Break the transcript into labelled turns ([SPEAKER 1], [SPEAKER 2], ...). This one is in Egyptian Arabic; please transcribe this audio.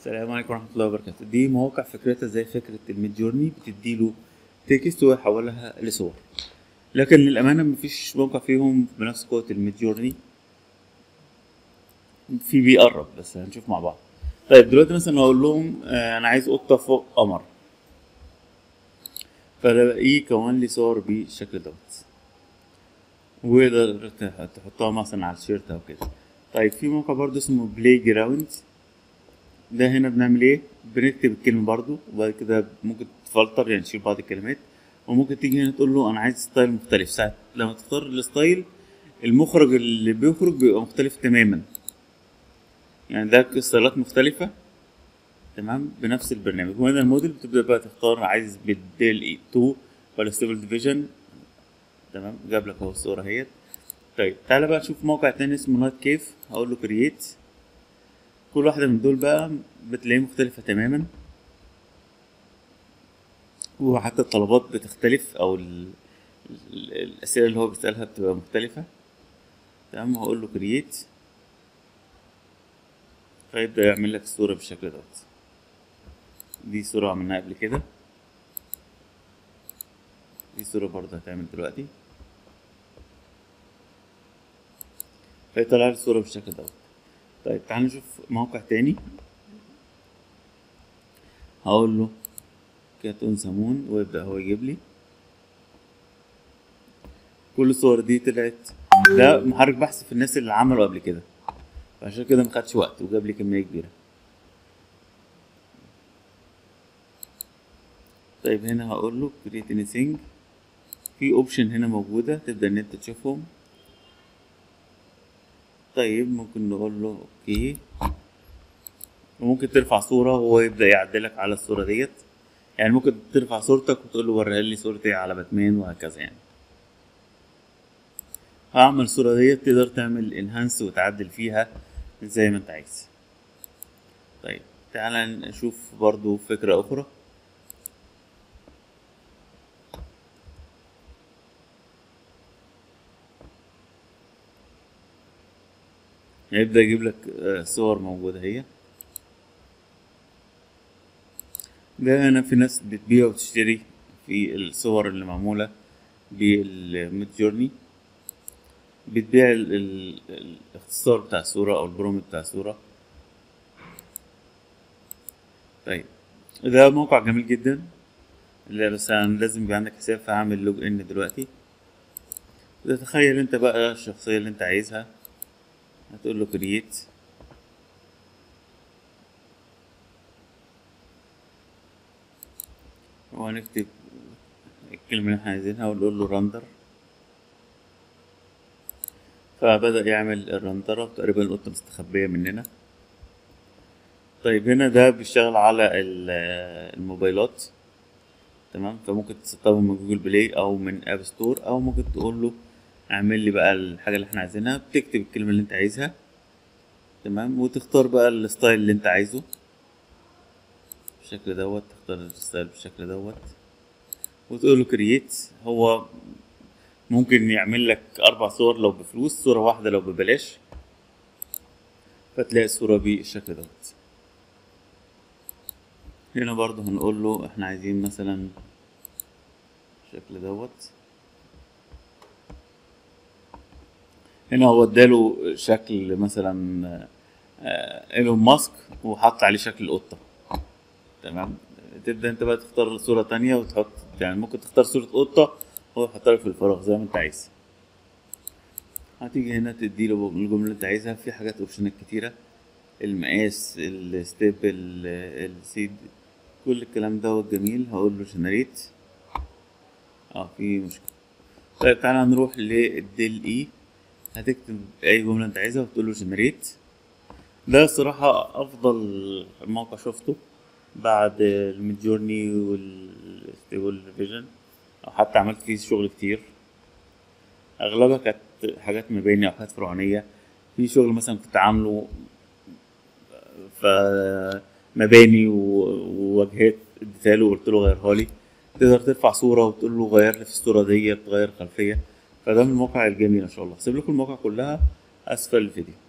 [SPEAKER 1] السلام عليكم ورحمة الله وبركاته دي مواقع فكرتها زي فكرة الميد جورني بتديله تكست ويحولها لصور لكن للأمانة مفيش موقع فيهم بنفس قوة الميد جورني في بيقرب بس هنشوف مع بعض طيب دلوقتي مثلا اقول لهم آه، انا عايز قطة فوق قمر فلاقيه كون لي صور بالشكل دوت ويقدر تح- تحطها مثلا على التيشيرت او كده طيب في موقع برضه اسمه بلاي جراوند ده هنا بنعمل ايه بنكتب الكلمة برضو وبعد كده ممكن تفلتر يعني تشيل بعض الكلمات وممكن تيجي هنا تقول له انا عايز ستايل مختلف ساعة لما تختار الستايل المخرج اللي بيخرج بيبقى مختلف تماما يعني ده ستايلات مختلفة تمام بنفس البرنامج وهنا الموديل بتبدأ بقى تختار عايز بالديل ايه 2 ولا ستيبل ديفيجن تمام جاب لك اهو الصورة اهيت طيب تعالى بقى نشوف موقع تاني اسمه نايت كيف هقول له كرييت كل واحدة من دول بقى بتلاقيه مختلفة تماما وحتى الطلبات بتختلف أو ال... ال- الأسئلة اللي هو بيسألها بتبقى مختلفة تمام هقول له كرييت فيبدأ يعمل لك الصورة بالشكل دوت دي صورة عملناها قبل كده دي صورة برضه هتعمل دلوقتي فيطلع لي الصورة بالشكل دوت طيب تعال نشوف موقع تاني هقول له كات اون سمون ويبدأ هو يجيب لي كل الصور دي طلعت ده محرك بحث في الناس اللي عملوا قبل كده فعشان كده مخدش وقت وجاب لي كمية كبيرة طيب هنا هقول له create anything في اوبشن هنا موجودة تبدأ ان انت تشوفهم طيب ممكن نقول له اوكي وممكن ترفع صورة وهو يبدأ يعدلك على الصورة ديت يعني ممكن ترفع صورتك وتقول له وريها لي صورتي على باتمان وهكذا يعني هعمل الصورة ديت تقدر تعمل انهانس وتعدل فيها زي ما انت عايز طيب تعالى نشوف برضو فكرة أخرى هيبدأ يجيب لك آه، صور موجودة هي ده هنا في ناس بتبيع وتشتري في الصور اللي معمولة بالميد جورني بتبيع ال- ال- الاختصار بتاع الصورة أو البرومت بتاع الصورة طيب ده موقع جميل جدا لا بس أنا لازم يبقى عندك حساب فهعمل لوج ان دلوقتي تتخيل انت بقى الشخصية اللي انت عايزها هتقول له كرييت وهنكتب الكلمة اللي احنا عايزينها ونقول له رندر فبدأ يعمل الرندرة تقريبا القطة مستخبية مننا طيب هنا ده بيشتغل على ال- الموبايلات تمام فممكن تسطبه من جوجل بلاي او من اب ستور او ممكن تقول له اعمل لي بقى الحاجة اللي احنا عايزينها بتكتب الكلمة اللي انت عايزها تمام وتختار بقى الستايل اللي انت عايزه بالشكل دوت تختار الستايل بالشكل دوت وتقول له كرييت هو ممكن يعمل لك اربع صور لو بفلوس صورة واحدة لو ببلاش فتلاقي الصورة بالشكل دوت هنا برضه هنقول له احنا عايزين مثلا الشكل دوت هنا هو اداله شكل مثلا آه، ايلون ماسك وحط عليه شكل القطة تمام تبدأ انت بقى تختار صورة تانية وتحط يعني ممكن تختار صورة قطة هو يحطها لك في الفراغ زي ما انت عايز هتيجي هنا تديله الجملة اللي انت عايزها في حاجات اوبشنات كتيرة المقاس الستيب ال- السيد كل الكلام دوت جميل هقول له جنريت اه في مشكلة طيب تعالى نروح للديل اي هتكتب اي جملة انت عايزها وتقول له جنريت ده الصراحة افضل موقع شفته بعد الميد جورني والستيبل فيجن او حتى عملت فيه شغل كتير اغلبها كانت حاجات مباني او حاجات فرعونية في شغل مثلا كنت عامله ف مباني و- وواجهات اديتها له وقلت له غيرها لي تقدر ترفع صورة وتقول له غير لي في الصورة دي تغير خلفية فده من المواقع الجميلة ان شاء الله هسيب لكم المواقع كلها اسفل الفيديو